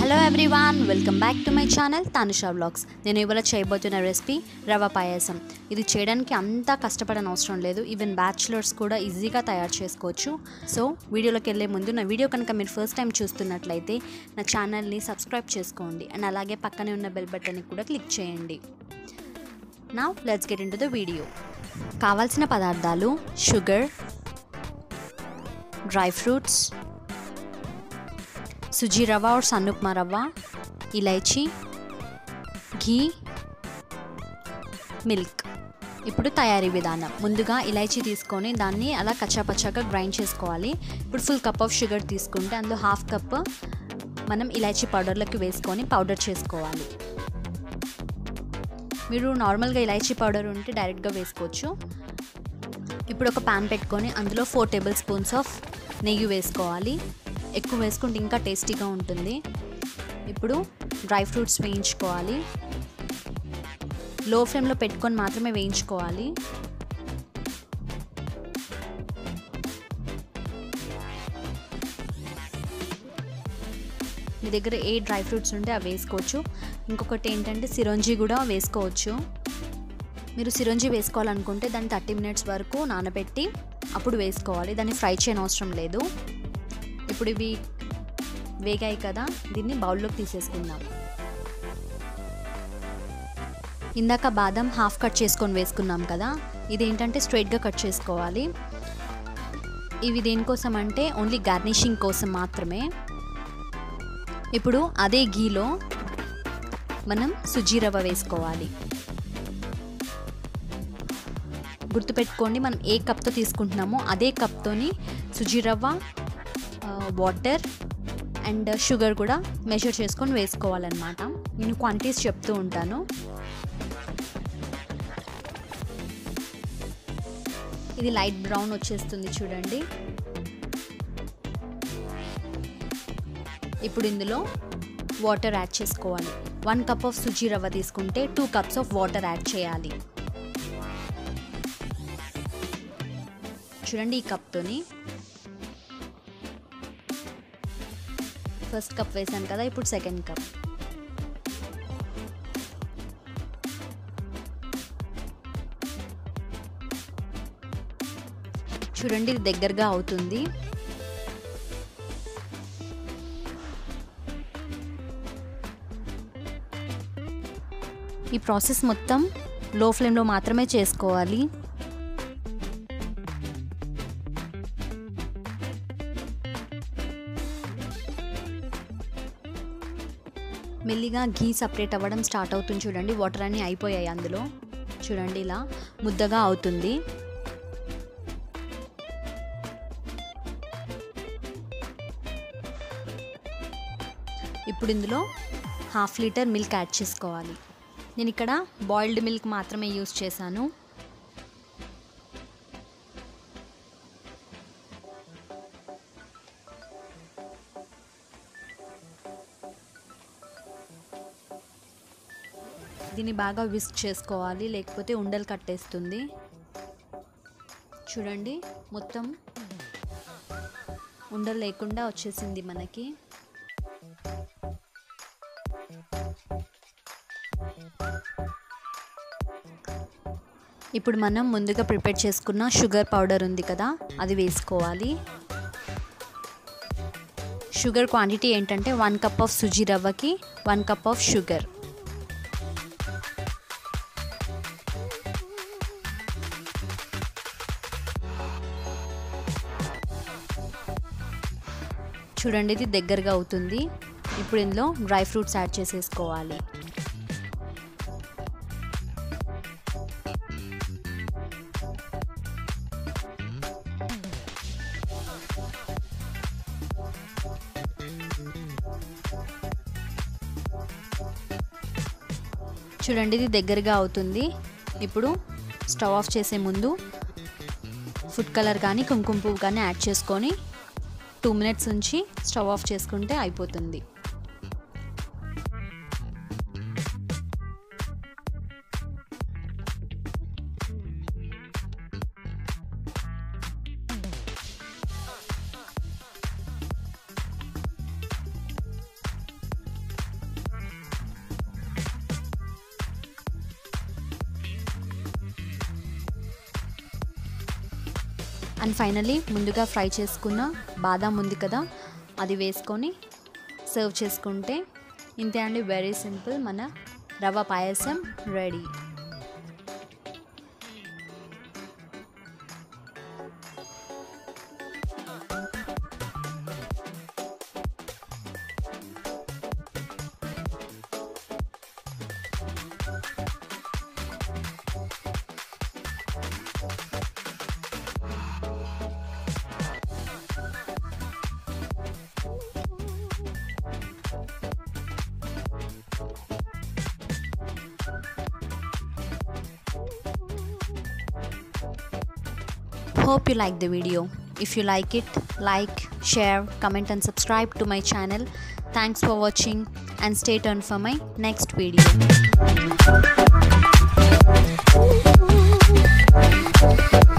Hello everyone welcome back to my channel Tanusha vlogs నేను ఇవాళ చేయబోతున్న రెసిపీ రవ పాయసం ఇది చేయడానికి అంత కష్టపడని అవసరం లేదు ఈవెన్ బ్యాచులర్స్ కూడా ఈజీగా తయారు చేసుకోవచ్చు సో వీడియోలోకి వెళ్ళే ముందు నా వీడియో కనుక మీరు ఫస్ట్ టైం చూస్తున్నట్లయితే నా ఛానల్ని సబ్స్క్రైబ్ చేసుకోండి అండ్ అలాగే పక్కనే ఉన్న బెల్ బటన్ని కూడా క్లిక్ చేయండి నా let's get into the video కావాల్సిన పదార్థాలు షుగర్ డ్రై ఫ్రూట్స్ సుజీ రవ్వ और సన్నుప్మా రవ్వ ఇలైచి ఘీ మిల్క్ ఇప్పుడు తయారీ విధానం ముందుగా ఇలైచి తీసుకొని దాన్ని అలా కచ్చాపచ్చాగా గ్రైండ్ చేసుకోవాలి ఇప్పుడు ఫుల్ కప్ ఆఫ్ షుగర్ తీసుకుంటే అందులో హాఫ్ కప్ మనం ఇలైచి పౌడర్లోకి వేసుకొని పౌడర్ చేసుకోవాలి మీరు నార్మల్గా ఇలైచి పౌడర్ ఉంటే డైరెక్ట్గా వేసుకోవచ్చు ఇప్పుడు ఒక ప్యాన్ పెట్టుకొని అందులో ఫోర్ టేబుల్ స్పూన్స్ ఆఫ్ నెయ్యి వేసుకోవాలి ఎక్కువ వేసుకుంటే ఇంకా టేస్టీగా ఉంటుంది ఇప్పుడు డ్రై ఫ్రూట్స్ వేయించుకోవాలి లో ఫ్లేమ్లో పెట్టుకొని మాత్రమే వేయించుకోవాలి మీ దగ్గర ఏ డ్రై ఫ్రూట్స్ ఉంటే అవి వేసుకోవచ్చు ఇంకొకటి ఏంటంటే సిరంజి కూడా వేసుకోవచ్చు మీరు సిరంజి వేసుకోవాలనుకుంటే దాన్ని థర్టీ మినిట్స్ వరకు నానబెట్టి అప్పుడు వేసుకోవాలి దాన్ని ఫ్రై చేయని అవసరం లేదు ఇప్పుడు ఇవి వేగాయి కదా దీన్ని బౌల్లోకి తీసేసుకుందాం ఇందాక బాదం హాఫ్ కట్ చేసుకొని వేసుకున్నాం కదా ఇది ఏంటంటే స్ట్రైట్గా కట్ చేసుకోవాలి ఇవి దేనికోసం అంటే ఓన్లీ గార్నిషింగ్ కోసం మాత్రమే ఇప్పుడు అదే గీలో మనం సుజీ రవ్వ వేసుకోవాలి గుర్తుపెట్టుకోండి మనం ఏ కప్తో తీసుకుంటున్నామో అదే కప్తోని సుజీ రవ్వ వాటర్ అండ్ షుగర్ కూడా మెజర్ చేసుకొని వేసుకోవాలన్నమాట నేను క్వాంటిటీస్ చెప్తూ ఉంటాను ఇది లైట్ బ్రౌన్ వచ్చేస్తుంది చూడండి ఇప్పుడు ఇందులో వాటర్ యాడ్ చేసుకోవాలి వన్ కప్ ఆఫ్ సుజీ రవ్వ తీసుకుంటే two cups of water add చేయాలి చూడండి ఈ కప్తోని ఫస్ట్ కప్ వేసాను కదా ఇప్పుడు సెకండ్ కప్ చూడండి ఇది దగ్గరగా అవుతుంది ఈ ప్రాసెస్ మొత్తం లో ఫ్లేమ్లో మాత్రమే చేసుకోవాలి మెల్లిగా ఘీ సపరేట్ అవ్వడం స్టార్ట్ అవుతుంది చూడండి వాటర్ అన్నీ అయిపోయాయి అందులో చూడండి ఇలా ముద్దగా అవుతుంది ఇప్పుడు ఇందులో హాఫ్ లీటర్ మిల్క్ యాడ్ చేసుకోవాలి నేను ఇక్కడ బాయిల్డ్ మిల్క్ మాత్రమే యూస్ చేశాను దీన్ని బాగా విస్క్ చేసుకోవాలి లేకపోతే ఉండలు కట్టేస్తుంది చూడండి మొత్తం ఉండలు లేకుండా వచ్చేసింది మనకి ఇప్పుడు మనం ముందుగా ప్రిపేర్ చేసుకున్న షుగర్ పౌడర్ ఉంది కదా అది వేసుకోవాలి షుగర్ క్వాంటిటీ ఏంటంటే వన్ కప్ ఆఫ్ సుజీ రవ్వకి వన్ కప్ ఆఫ్ షుగర్ చూడండి ఇది దగ్గరగా అవుతుంది ఇప్పుడు ఇందులో డ్రై ఫ్రూట్స్ యాడ్ చేసేసుకోవాలి చూడండి ఇది దగ్గరగా అవుతుంది ఇప్పుడు స్టవ్ ఆఫ్ చేసే ముందు ఫుడ్ కలర్ కానీ కుంకుమ పువ్వు కానీ యాడ్ చేసుకొని టూ మినిట్స్ ఉంచి స్టవ్ ఆఫ్ చేసుకుంటే అయిపోతుంది అండ్ ఫైనలీ ముందుగా ఫ్రై చేసుకున్న బాదాం ఉంది కదా అది వేసుకొని సర్వ్ చేసుకుంటే ఇంతే అండి వెరీ సింపుల్ మన రవ్వ payasam ready Hope you like the video. If you like it, like, share, comment and subscribe to my channel. Thanks for watching and stay tuned for my next video. Thank you.